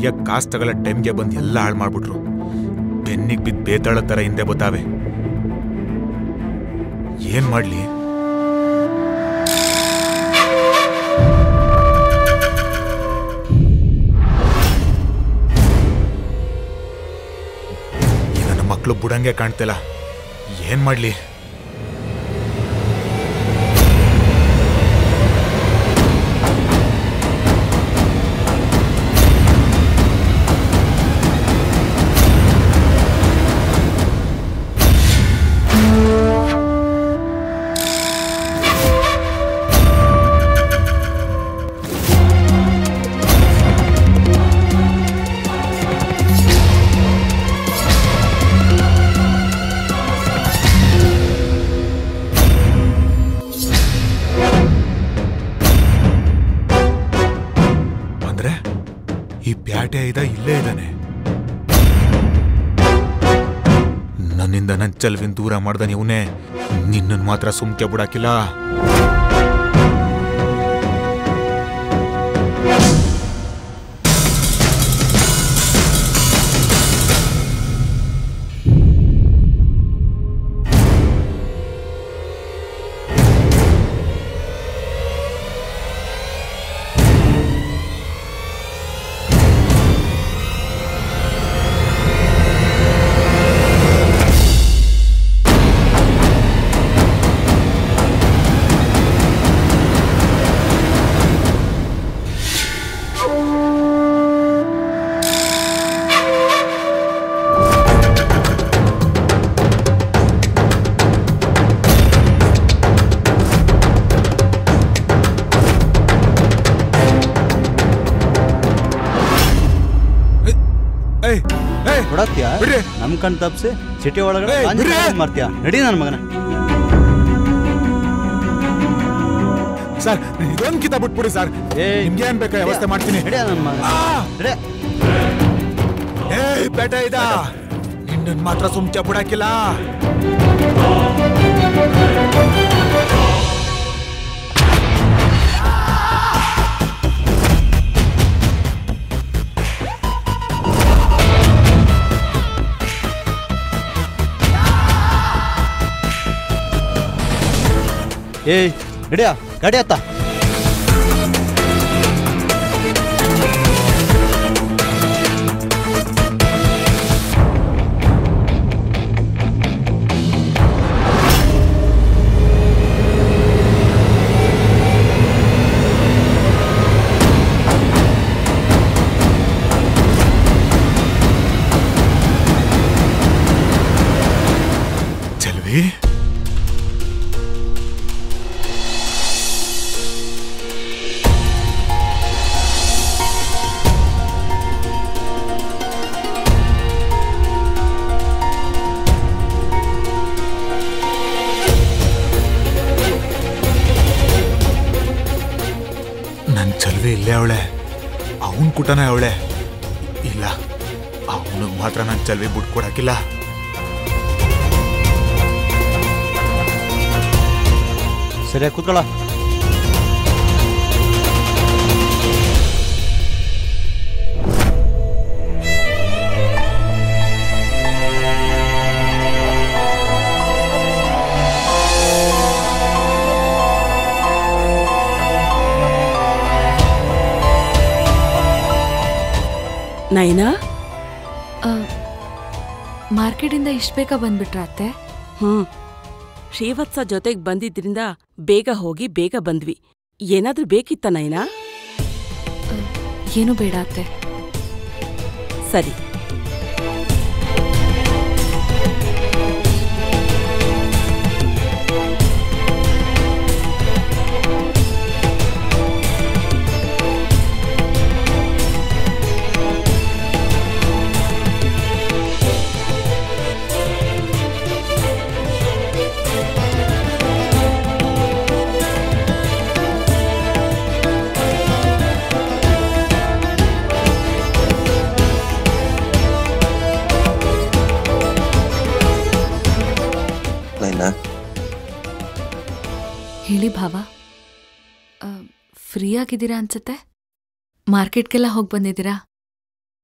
ಕೈಯಾಗ ಕಾಸು ತಗೊಳ್ಳೋ ಟೈಮ್ಗೆ ಬಂದು ಎಲ್ಲ ಹಾಳು ಮಾಡ್ಬಿಟ್ರು ಬೆನ್ನಿಗೆ ಬಿದ್ದು ಬೇತಾಳ ಥರ ಹಿಂದೆ ಬತ್ತಾವೆ ಏನ್ ಮಾಡ್ಲಿ ಈ ನನ್ನ ಮಕ್ಕಳು ಬುಡಂಗೆ ಕಾಣ್ತಿಲ್ಲ ಏನ್ ಮಾಡ್ಲಿ ಅಂದ್ರೆ ಈ ಪ್ಯಾಟೆ ಇದ ಇಲ್ಲೇ ಇದ್ದಾನೆ ನನ್ನಿಂದ ನನ್ ಚಲ್ವಿನ್ ದೂರ ಮಾಡ್ದ ಇವನೇ ನಿನ್ನನ್ ಮಾತ್ರ ಸುಮ್ಕೆ ಬಿಡಾಕಿಲ್ಲ ಏಯ್ ಏಯ್ ಕೊಡತ್ತೀಯ ಬಿಡ್ರಿ. ನಮ್ ಕಣ್ ತಪ್ಸಿ ಸಿಟಿ ಒಳಗಡೆ ಏಯ್, ಆಂಜನೇಯ ಬಿಡ್ರಿ. ಏನ್ ಮಾಡ್ತೀಯ ನಡಿ ನನ್ನ ಮಗನ ಸರ್ ಇದೊಂದ್ ಕಿತ ಬಿಟ್ಬಿಡಿ ಸರ್ ಏಯ್. ನಿಮ್ಗೆ ಏನ್ ಬೇಕಾ ವ್ಯವಸ್ಥೆ ಮಾಡ್ತೀನಿ ನಡಿ ನನ್ನ ಮಗನ ಆ! ನಡಿ. ಏಯ್ ಬೇಟ ಇದ ನಿನ್ನನ್ ಮಾತ್ರ ಸುಮ್ಕೆ ಬಿಡಾಕಿಲ್ಲ ಏಯ್ ನಡಿಯ ಗಾಡಿ ಹತ್ತ ಚೆಲ್ವಿ ನನ್ ಚಲ್ವಿ ಇಲ್ಲೇ ಅವಳೆ ಅವನ್ ಕುಟನ ಅವಳೆ ಇಲ್ಲ ಅವನಿಗೆ ಮಾತ್ರ ನನ್ ಚಲ್ವಿ ಬಿಟ್ಕೊಡಕ್ಕಿಲ್ಲ ಸರಿಯಾಗಿ ಕೂತ್ಕೊಳ್ಳ ನೈನಾ ಮಾರ್ಕೆಟಿಂದ ಇಷ್ಟು ಬೇಗ ಬಂದ್ಬಿಟ್ರ ಅತ್ತೆ ಹ್ಮ್ ಶ್ರೀವತ್ಸ ಜೊತೆಗ್ ಬಂದಿದ್ರಿಂದ ಬೇಗ ಹೋಗಿ ಬೇಗ ಬಂದ್ವಿ ಏನಾದ್ರೂ ಬೇಕಿತ್ತ ನೈನಾ ಏನೂ ಬೇಡ ಅತ್ತೆ ಸರಿ ನೈನಾ ಹೇಳಿ ಭಾವ ಫ್ರೀ ಆಗಿದ್ದೀರಾ ಅನ್ಸತ್ತೆ ಮಾರ್ಕೆಟ್ಗೆಲ್ಲ ಹೋಗಿ ಬಂದಿದ್ದೀರಾ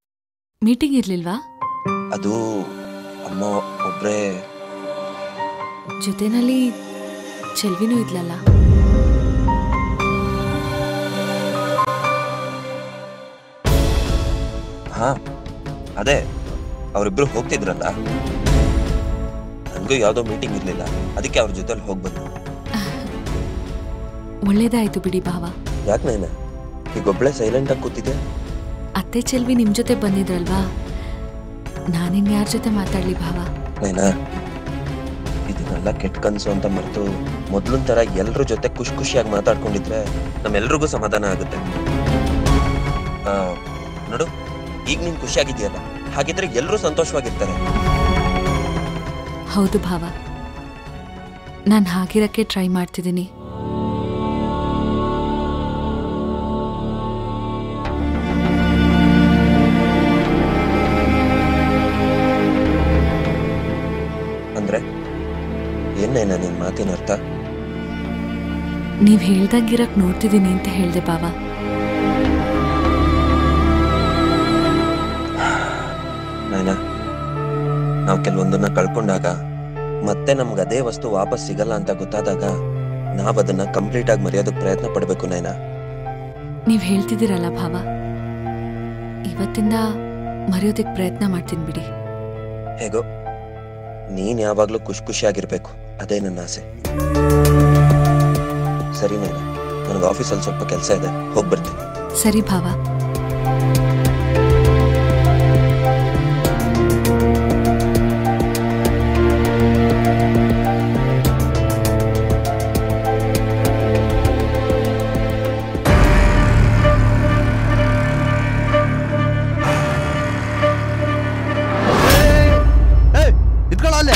ಮೀಟಿಂಗ್ ಇರ್ಲಿಲ್ವಾ ಅದು ಅಮ್ಮ ಒಬ್ರೇ ಜೊತೆನಲ್ಲಿ ಚೆಲ್ವಿನೂ ಇದ್ಲಲ್ಲ ಹಾ ಅದೇ ಅವರಿಬ್ರು ಹೋಗ್ತಿದ್ರಲ್ಲ ನನಗೂ ಯಾವುದೋ ಮೀಟಿಂಗ್ ಇರ್ಲಿಲ್ಲ ಅದಕ್ಕೆ ಅವ್ರ ಜೊತೆಲಿ ಹೋಗಿ ಬಂದು ಒಳ್ಳೇದಾಯ್ತು ಬಿಡಿ ಭಾವ ಯಾಕೆ ನೈನ ಈಗ ಒಬ್ಳೆ ಸೈಲೆಂಟ್ ಆಗಿ ಕೂತಿದ್ದೆ ಅತ್ತೆ ಚೆಲ್ವಿ ನಿಮ್ ಜೊತೆ ಬಂದಿದ್ರಲ್ವಾ ನಾನಿನ್ ಯಾರ ಜೊತೆ ಮಾತಾಡ್ಲಿ ಭಾವ ನೈನಾ ಇದನ್ನೆಲ್ಲ ಕೆಟ್ಟ ಕನ್ಸು ಅಂತ ಮರೆತು ಮೊದ್ಲಿನ ತರ ಎಲ್ರ ಜೊತೆ ಖುಷಿ ಖುಷಿಯಾಗಿ ಮಾತಾಡ್ಕೊಂಡಿದ್ರೆ ನಮ್ಮೆಲ್ರಿಗೂ ಸಮಾಧಾನ ಆಗುತ್ತೆ ಆ, ನೋಡು ಈಗ ನೀನ್ ಖುಷಿಯಾಗಿದೆಯಲ್ಲ ಹಾಗಿದ್ರೆ ಎಲ್ಲರೂ ಸಂತೋಷವಾಗಿರ್ತಾರೆ ಹೌದು ಭಾವ ನಾನು ಹಾಗಿರಕ್ಕೆ ಟ್ರೈ ಮಾಡ್ತಿದ್ದೀನಿ ಅಂದ್ರೆ ಏನೇನ ನಿನ್ ಮಾತಿನ ಅರ್ಥ ನೀವ್ ಹೇಳ್ದಂಗಿರಕ್ ನೋಡ್ತಿದ್ದೀನಿ ಅಂತ ಹೇಳ್ದೆ ಭಾವ ನೈನಾ ನಾವು ಕೆಲವೊಂದನ್ನ ಕಳ್ಕೊಂಡಾಗ ಮತ್ತೆ ನಮ್ಗೆ ಅದೇ ವಸ್ತು ವಾಪಸ್ ಸಿಗಲ್ಲ ಅಂತ ಗೊತ್ತಾದಾಗ ನಾವ್ ಅದನ್ನ ಕಂಪ್ಲೀಟ್ ಆಗಿ ಮರೆಯೋದಕ್ಕೆ ಪ್ರಯತ್ನ ಪಡ್ಬೇಕು ನೈನಾ ನೀವ್ ಹೇಳ್ತಿದ್ದೀರಲ್ಲ ಭಾವ ಇವತ್ತಿಂದ ಮರೆಯೋದಕ್ಕೆ ಪ್ರಯತ್ನ ಮಾಡ್ತೀನಿ ಬಿಡಿ ಹೇಗೋ ನೀನ್ ಯಾವಾಗ್ಲೂ ಖುಷಿ ಖುಷಿಯಾಗಿರ್ಬೇಕು ಅದೇ ನನ್ನ ಆಸೆ ಸರಿ ನೈನಾ ನನಗೆ ಆಫೀಸಲ್ಲಿ ಸ್ವಲ್ಪ ಕೆಲಸ ಇದೆ ಹೋಗಿ ಬರ್ತೀನಿ ಸರಿ ಭಾವ ಏಯ್ ನಿಂತ್ಕೊಳ್ಳೋ ಅಲ್ಲೇ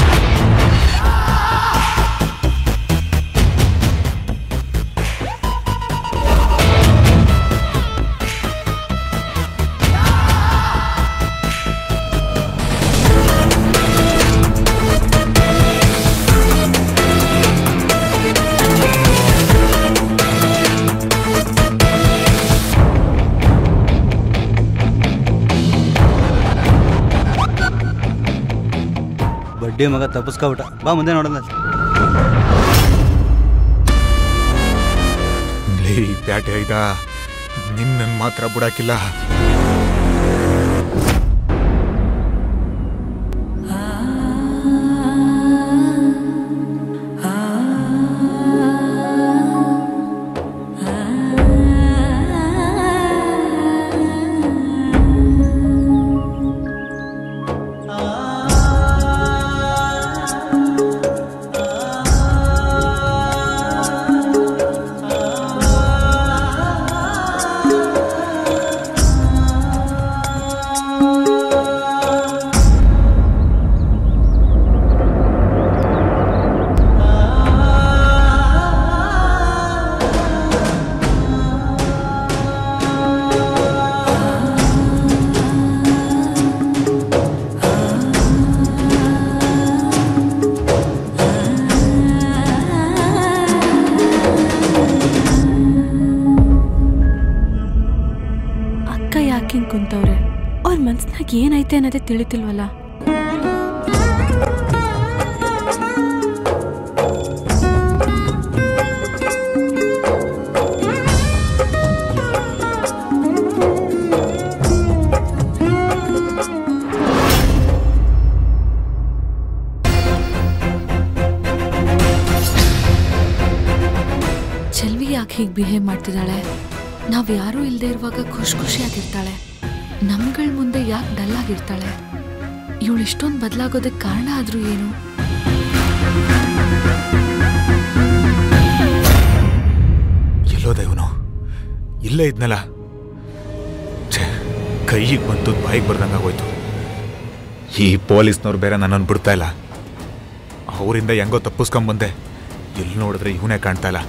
ಬಡ್ಡಿ ಮಗ ತಪ್ಪಿಸ್ಕೊಬಿಟ್ಟ ಬಾ ಮುಂದೆ ನೋಡೋಣ ಲೇ ಪ್ಯಾಟೆ ಐದ ನಿನ್ನ ಮಾತ್ರ ಬಿಡಾಕಿಲ್ಲ ಅಕ್ಕ ಯಾಕೆ ಹಿಂಗ್ ಕುಂತವ್ರೆ ಅವ್ರ ಮನ್ಸ್ನಾಗ ಏನೈತೆ ಅನ್ನೋದೇ ತಿಳಿತಿಲ್ವಲ್ಲ ಚೆಲ್ವಿ ಯಾಕೆ ಹೀಗೆ ಬಿಹೇವ್ ಮಾಡ್ತಿದ್ದಾಳೆ ನಾವ್ ಯಾರೂ ಇಲ್ಲದೆ ಇರುವಾಗ ಖುಷಿ ಖುಷಿಯಾಗಿರ್ತಾಳೆ ನಮ್ಗಳ ಮುಂದೆ ಯಾಕೆ ಡಲ್ ಆಗಿರ್ತಾಳೆ ಇವಳು ಇಷ್ಟೊಂದು ಬದಲಾಗೋದಕ್ಕೆ ಕಾರಣ ಆದ್ರೂ ಏನು ಎಲ್ಲೋದ ಇವನು ಇಲ್ಲೇ ಇದ್ನಲ್ಲ ಛೇ ಕೈಗೆ ಬಂತು ಬಾಯಿಗೆ ಬರ್ದಂಗೆ ಆಗೋಯ್ತು ಈ ಪೊಲೀಸ್ನವ್ರು ಬೇರೆ ನನ್ನನ್ನು ಬಿಡ್ತಾ ಇಲ್ಲ ಅವರಿಂದ ಹೆಂಗೋ ತಪ್ಪಿಸ್ಕೊಂಬಂದೆ ಎಲ್ಲಿ ನೋಡಿದ್ರೆ ಇವನೇ ಕಾಣ್ತಾ ಇಲ್ಲ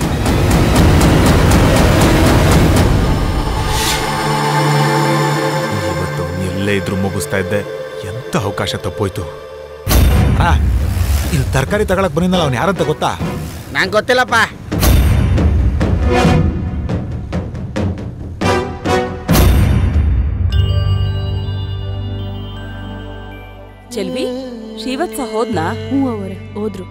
ಇವತ್ತು ಅವ್ನು ಎಲ್ಲೇ ಇದ್ರೂ ಮುಗಿಸ್ತಾ ಇದ್ದೆ ಎಂತ ಅವಕಾಶ ತಪ್ಪೋಯ್ತು ಆ ಇಲ್ಲಿ ತರಕಾರಿ ತಗೊಳಕ್ ಬಂದಿದ್ದಲ್ಲ ಅವ್ನು ಯಾರಂತ ಗೊತ್ತಾ ನಂಗೆ ಗೊತ್ತಿಲ್ಲಪ್ಪ ಚೆಲ್ವಿ ಶ್ರೀವತ್ಸ ಹೋದ್ನಾ ಹ್ಞೂ ಅವರೇ ಹೋದ್ರು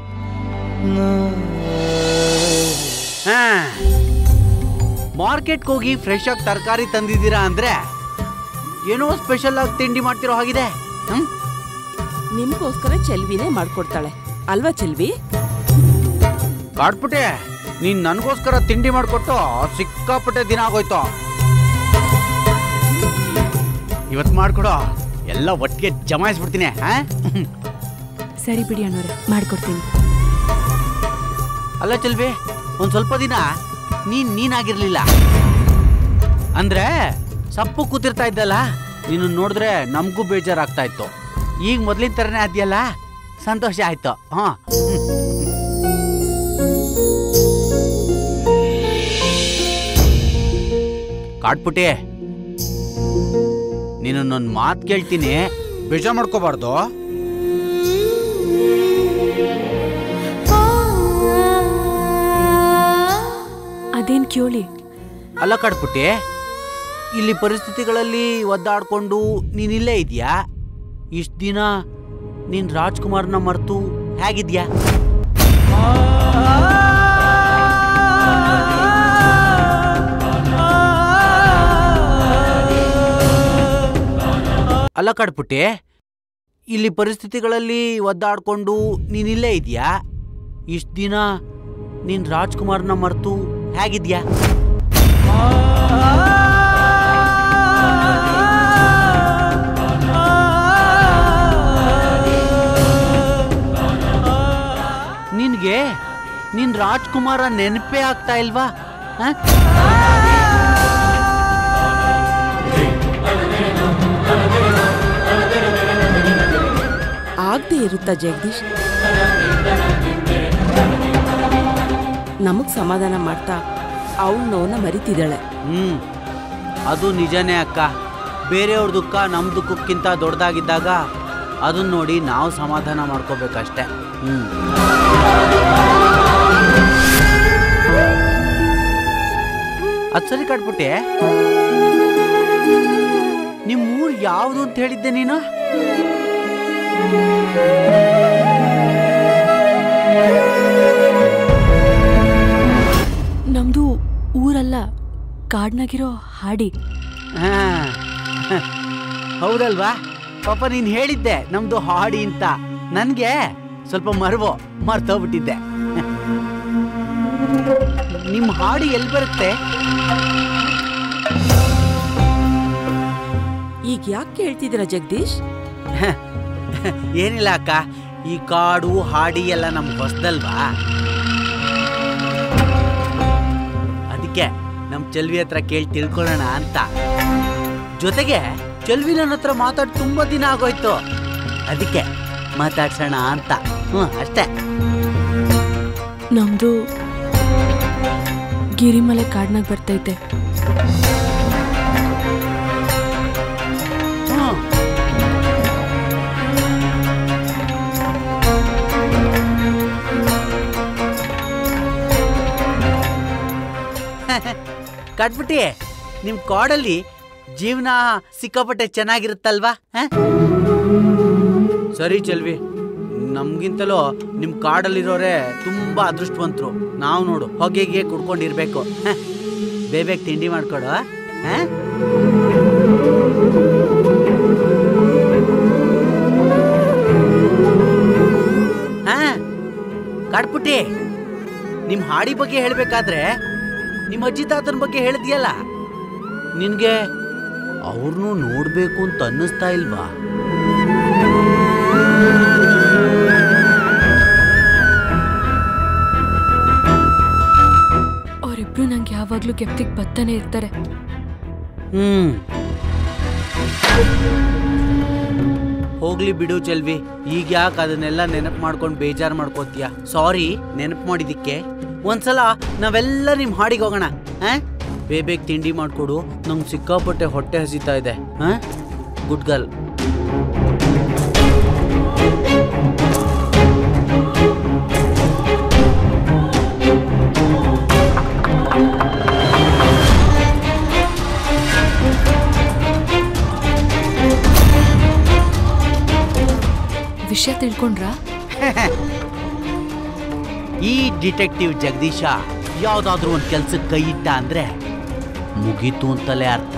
ಹಾ ಮಾರ್ಕೆಟ್ಗೆ ಹೋಗಿ ಫ್ರೆಶ್ ಆಗಿ ತರಕಾರಿ ತಂದಿದ್ದೀರಾ ಅಂದ್ರೆ ಏನೋ ಸ್ಪೆಷಲ್ ಆಗಿ ತಿಂಡಿ ಮಾಡ್ತಿರೋ ಹಾಗಿದೆ ಹ್ಮ್ ನಿಮ್ಗೋಸ್ಕರ ಚೆಲ್ವಿನೇ ಮಾಡ್ಕೊಡ್ತಾಳೆ ಅಲ್ವಾ ಚೆಲ್ವಿ ಕಾಡ್ಪುಟೆ ನೀನ್ ನನಗೋಸ್ಕರ ತಿಂಡಿ ಮಾಡ್ಕೊಟ್ಟು ಸಿಕ್ಕಾಪಟ್ಟೆ ದಿನ ಆಗೋಯ್ತು ಇವತ್ತು ಮಾಡ್ಕೊಡೋ ಎಲ್ಲ ಒಟ್ಟಿಗೆ ಜಮಾಯಿಸ್ಬಿಡ್ತೀನಿ ಹಾ ಸರಿ ಬಿಡಿ ಅಣ್ಣವ್ರೆ ಮಾಡ್ಕೊಡ್ತೀನಿ ಅಲ್ಲ ಚೆಲ್ವಿ ಒಂದ್ ಸ್ವಲ್ಪ ದಿನ ನೀನ್ ನೀನಾಗಿರ್ಲಿಲ್ಲ ಅಂದ್ರೆ ಸಪ್ಪು ಕೂತಿರ್ತಾ ಇದ್ದಲ್ಲ ನೀನು ನೋಡಿದ್ರೆ ನಮಗೂ ಬೇಜಾರಾಗ್ತಾ ಇತ್ತು ಈಗ ಮೊದ್ಲಿನ ಥರನೇ ಆದ್ಯಲ್ಲ ಸಂತೋಷ ಆಯ್ತು ಹಾ ಕಾಡ್ಪುಟಿ ನೀನು ನನ್ನ ಮಾತು ಕೇಳ್ತೀನಿ ಬೇಜಾರ್ ಮಾಡ್ಕೋಬಾರ್ದು ಅದೇನ್ ಕೇಳಿ ಅಲ್ಲ ಕಡ್ಪುಟ್ಟಿ ಇಲ್ಲಿ ಪರಿಸ್ಥಿತಿಗಳಲ್ಲಿ ಒದ್ದಾಡ್ಕೊಂಡು ನೀನಿಲ್ಲೇ ಇದೆಯಾ ಇಷ್ಟು ದಿನ ನೀನ್ ರಾಜ್ಕುಮಾರ್ನ ಮರೆತು ಹೇಗಿದ್ಯಾ ಅಲ್ಲ ಕಡ್ಪುಟ್ಟಿ ಇಲ್ಲಿ ಪರಿಸ್ಥಿತಿಗಳಲ್ಲಿ ಒದ್ದಾಡ್ಕೊಂಡು ನೀನಿಲ್ಲೇ ಇದೆಯಾ ಇಷ್ಟು ದಿನ ನೀನ್ ರಾಜ್ಕುಮಾರ್ನ ಮರೆತು ಹೇಗಿದ್ಯಾ ನಿನ್ಗೆ ನಿನ್ ರಾಜ್ಕುಮಾರ ನೆನಪೇ ಆಗ್ತಾ ಇಲ್ವಾ ಹ? ಆಗದೆ ಇರುತ್ತಾ ಜಗದೀಶ್ ನಮಗ್ ಸಮಾಧಾನ ಮಾಡ್ತಾ ಅವಳ ನೋವನ್ನ ಮರಿತಿದ್ದಾಳೆ ಹ್ಮ್ ಅದು ನಿಜನೇ ಅಕ್ಕ ಬೇರೆಯವ್ರ ದುಃಖ ನಮ್ ದುಃಖಕ್ಕಿಂತ ದೊಡ್ಡದಾಗಿದ್ದಾಗ ಅದನ್ನ ನೋಡಿ ನಾವು ಸಮಾಧಾನ ಮಾಡ್ಕೋಬೇಕಷ್ಟೆ ಹ್ಮ್ ಅದ್ ಸರಿ ಕಟ್ಬಿಟ್ಟೆ ನಿಮ್ ಊರ್ ಯಾವ್ದು ಅಂತ ಹೇಳಿದ್ದೆ ನೀನು ನಮ್ದು ಊರಲ್ಲ ಕಾಡ್ನಾಗಿರೋ ಹಾಡಿ ಹಾ. ಹೌದಲ್ವಾ ಪಾಪ ನೀನ್ ಹೇಳಿದ್ದೆ ನಮ್ದು ಹಾಡಿ ಅಂತ ನನ್ಗೆ ಸ್ವಲ್ಪ ಮರ್ವೋ ಮರ್ತೋಗ್ಬಿಟ್ಟಿದ್ದೆ ನಿಮ್ ಹಾಡಿ ಎಲ್ಲಿ ಬರುತ್ತೆ ಈಗ ಯಾಕೆ ಕೇಳ್ತಿದ್ದೀರಾ ಜಗದೀಶ್ ಏನಿಲ್ಲ ಅಕ್ಕ ಈ ಕಾಡು ಹಾಡಿ ಎಲ್ಲ ನಮ್ಗೆ ಹೊಸದಲ್ವಾ ಅದಕ್ಕೆ ನಮ್ ಚೆಲ್ವಿ ಹತ್ರ ಕೇಳಿ ತಿಳ್ಕೊಳ್ಳೋಣ ಅಂತ ಜೊತೆಗೆ ಚೆಲ್ವಿ ನನ್ನ ಹತ್ರ ಮಾತಾಡಿ ತುಂಬಾ ದಿನ ಆಗೋಯ್ತು ಅದಕ್ಕೆ ಮಾತಾಡ್ಸೋಣ ಅಂತ ಹ್ಞೂ ಅಷ್ಟೇ ನಮ್ದು ಗಿರಿಮಲೆ ಕಾಡ್ನಾಗ ಬರ್ತೈತೆ ಹ್ಞೂ ಕಟ್ಬಿಟ್ಟಿ ನಿಮ್ ಕಾಡಲ್ಲಿ ಜೀವನ ಸಿಕ್ಕಾಪಟ್ಟೆ ಚೆನ್ನಾಗಿರುತ್ತಲ್ವಾ ಹ? ಸರಿ ಚೆಲ್ವಿ ನಮ್ಗಿಂತಲೂ ನಿಮ್ ಕಾಡಲ್ಲಿರೋರೆ ತುಂಬಾ ಅದೃಷ್ಟವಂತರು ನಾವು ನೋಡು ಹೊಗೆಗೆ ಕುಡ್ಕೊಂಡಿರ್ಬೇಕು ಹ? ಬೇಬೇಗ ತಿಂಡಿ ಮಾಡ್ಕೊಡು ಹ? ಹಾ ಕಾಡ್ಪುಟ್ಟಿ ನಿಮ್ ಹಾಡಿ ಬಗ್ಗೆ ಹೇಳ್ಬೇಕಾದ್ರೆ ನಿಮ್ಮ ಅಜ್ಜಿ ತಾತನ ಬಗ್ಗೆ ಹೇಳಿದ್ಯಲ್ಲ ನಿನ್ಗೆ ಅವ್ರನ್ನೂ ನೋಡ್ಬೇಕು ಅಂತ ಅನ್ನಿಸ್ತಾ ಇಲ್ವಾ ಅವರಿಬ್ರು ನಂಗೆ ಯಾವಾಗ್ಲೂ ಗೆಪ್ತಿಗೆ ಬರ್ತಾನೆ ಇರ್ತಾರೆ ಹ್ಮ್ ಹೋಗ್ಲಿ ಬಿಡು ಚೆಲ್ವಿ ಈಗ ಯಾಕೆ ಅದನ್ನೆಲ್ಲ ನೆನಪು ಮಾಡ್ಕೊಂಡು ಬೇಜಾರು ಮಾಡ್ಕೋತೀಯ ಸಾರಿ ನೆನಪು ಮಾಡಿದಿಕ್ಕೆ ಒಂದ್ಸಲ ನಾವೆಲ್ಲ ನಿಮ್ ಹಾಡಿಗೆ ಹೋಗೋಣ ಹಾ ಬೇಬೇಗ ತಿಂಡಿ ಮಾಡ್ಕೊಡು ನಂಗೆ ಸಿಕ್ಕಾಪಟ್ಟೆ ಹೊಟ್ಟೆ ಹಸಿತಾ ಇದೆ ಹಾ ಗುಡ್ ಗರ್ಲ್ ವಿಷಯ ತಿಳ್ಕೊಂಡ್ರಾ ಈ ಡಿಟೆಕ್ಟಿವ್ ಜಗದೀಶ ಯಾವ್ದಾದ್ರೂ ಒಂದ್ ಕೆಲ್ಸಕ್ಕೆ ಕೈ ಇಟ್ಟ ಅಂದ್ರೆ ಮುಗೀತು ಅಂತಲೇ ಅರ್ಥ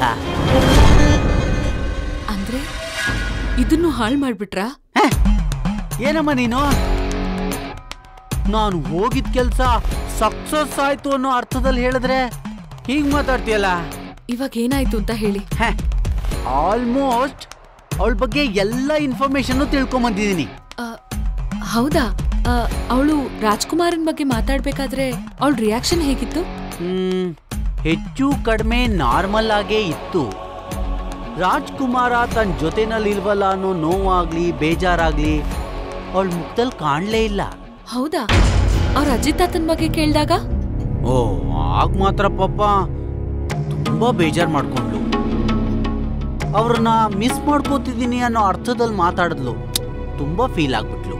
ಅಂದ್ರೆ ಇದನ್ನು ಹಾಳು ಮಾಡ್ಬಿಟ್ರಾ ಹೆ? ಏನಮ್ಮ ನೀನು ನಾನು ಹೋಗಿದ್ ಕೆಲ್ಸ ಸಕ್ಸಸ್ ಆಯ್ತು ಅನ್ನೋ ಅರ್ಥದಲ್ಲಿ ಹೇಳಿದ್ರೆ ಹೀಗ್ ಮಾತಾಡ್ತೀಯಲ್ಲ ಇವಾಗ ಏನಾಯ್ತು ಅಂತ ಹೇಳಿ ಆಲ್ಮೋಸ್ಟ್ ಅವಳ ಬಗ್ಗೆ ಎಲ್ಲ ಇನ್ಫಾರ್ಮೇಶನ್ ತಿಳ್ಕೊಂಬಂದಿದ್ದೀನಿ ಆ, ಹೌದಾ ಅವಳು ರಾಜ್ಕುಮಾರನ್ ಬಗ್ಗೆ ಮಾತಾಡ್ಬೇಕಾದ್ರೆ ಅವಳ ರಿಯಾಕ್ಷನ್ ಹೇಗಿತ್ತು ಹ್ಮ್ ಹೆಚ್ಚು ಕಡಿಮೆ ನಾರ್ಮಲ್ ಆಗೇ ಇತ್ತು ರಾಜ್ಕುಮಾರ ತನ್ನ ಜೊತೆನಲ್ಲಿ ಇಲ್ವಲ್ಲ ಅನ್ನೋ ನೋವಾಗ್ಲಿ ಬೇಜಾರಾಗ್ಲಿ ಅವಳ ಮುಖದಲ್ಲಿ ಕಾಣ್ಲೇ ಇಲ್ಲ ಹೌದಾ ಅವ್ರ ಅಜಿತ್ ತಾತನ್ ಬಗ್ಗೆ ಕೇಳಿದಾಗ ಓ ಆಗ ಮಾತ್ರ ಪಾಪ ತುಂಬಾ ಬೇಜಾರ್ ಮಾಡ್ಕೊಂಡ್ಲು ಅವ್ರನ್ನ ಮಿಸ್ ಮಾಡ್ಕೋತಿದ್ದೀನಿ ಅನ್ನೋ ಅರ್ಥದಲ್ಲಿ ಮಾತಾಡಿದ್ಲು ತುಂಬಾ ಫೀಲ್ ಆಗ್ಬಿಟ್ಲು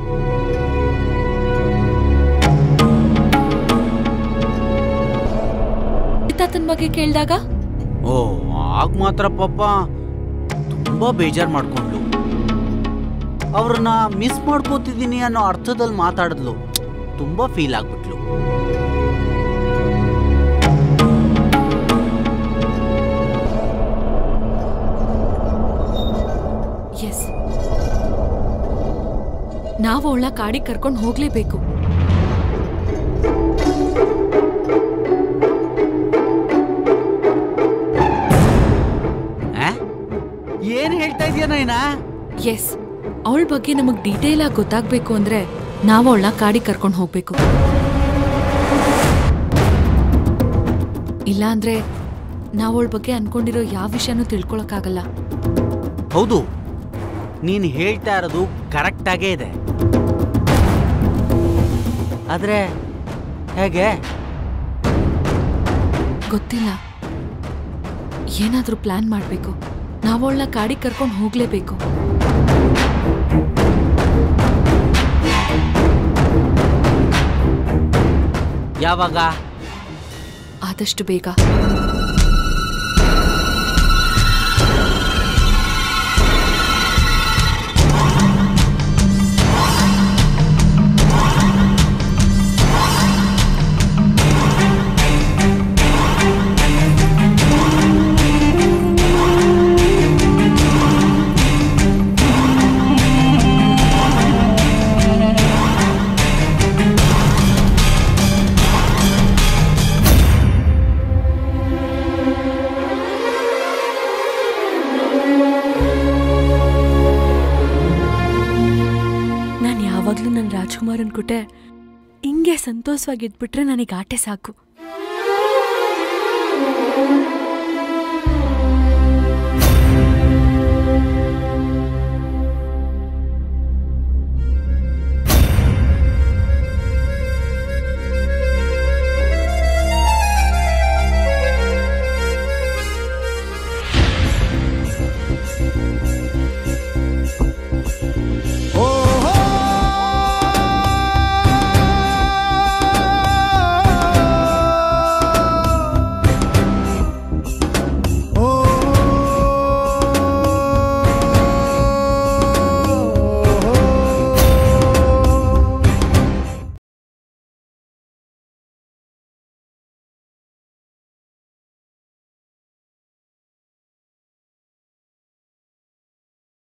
ಅಜಿತ್ ತಾತನ್ ಬಗ್ಗೆ ಕೇಳಿದಾಗ ಓ ಆಗ ಮಾತ್ರ ಪಾಪ ತುಂಬಾ ಬೇಜಾರ್ ಮಾಡ್ಕೊಂಡ್ಲು ಅವ್ರನ್ನ ಮಿಸ್ ಮಾಡ್ಕೋತಿದ್ದೀನಿ ಅನ್ನೋ ಅರ್ಥದಲ್ಲಿ ಮಾತಾಡಿದ್ಲು ತುಂಬಾ ಫೀಲ್ ಆಗ್ಬಿಟ್ಲು ಎಸ್ ನಾವು ಅವಳ ಕಾಡಿಗೆ ಕರ್ಕೊಂಡು ಹೋಗ್ಲೇಬೇಕು ಆ? ಏನ್ ಹೇಳ್ತಾ ಇದೀಯ ನೈನಾ ಎಸ್ ಅವಳ ಬಗ್ಗೆ ನಮಗ್ ಡೀಟೇಲ್ ಆಗಿ ಗೊತ್ತಾಗ್ಬೇಕು ಅಂದ್ರೆ ನಾವು ಅವಳನ್ನ ಕಾಡಿಗೆ ಕರ್ಕೊಂಡು ಹೋಗ್ಬೇಕು ಇಲ್ಲ ಅಂದ್ರೆ ನಾವು ಅವಳ ಬಗ್ಗೆ ಅನ್ಕೊಂಡಿರೋ ಯಾವ ವಿಷಯನೂ ತಿಳ್ಕೊಳಕ್ಕಾಗಲ್ಲ ಹೌದು ನೀನ್ ಹೇಳ್ತಾ ಇರೋದು ಕರೆಕ್ಟ್ ಆಗೇ ಇದೆ ಆದ್ರೆ ಹೇಗೆ ಗೊತ್ತಿಲ್ಲ ಏನಾದ್ರೂ ಪ್ಲಾನ್ ಮಾಡ್ಬೇಕು ನಾವು ಅವಳನ್ನ ಕಾಡಿಗೆ ಕರ್ಕೊಂಡು ಹೋಗ್ಲೇಬೇಕು ಯಾವಾಗ ಆದಷ್ಟು ಬೇಗ ನಾನು ಯಾವಾಗಲೂ ನನ್ನ ರಾಜ್ಕುಮಾರ್ ಅನ್ಕೊಟ್ಟೆ ಹಿಂಗೆ ಸಂತೋಷವಾಗಿದ್ಬಿಟ್ರೆ ನನಗೆ ಆಟೆ ಸಾಕು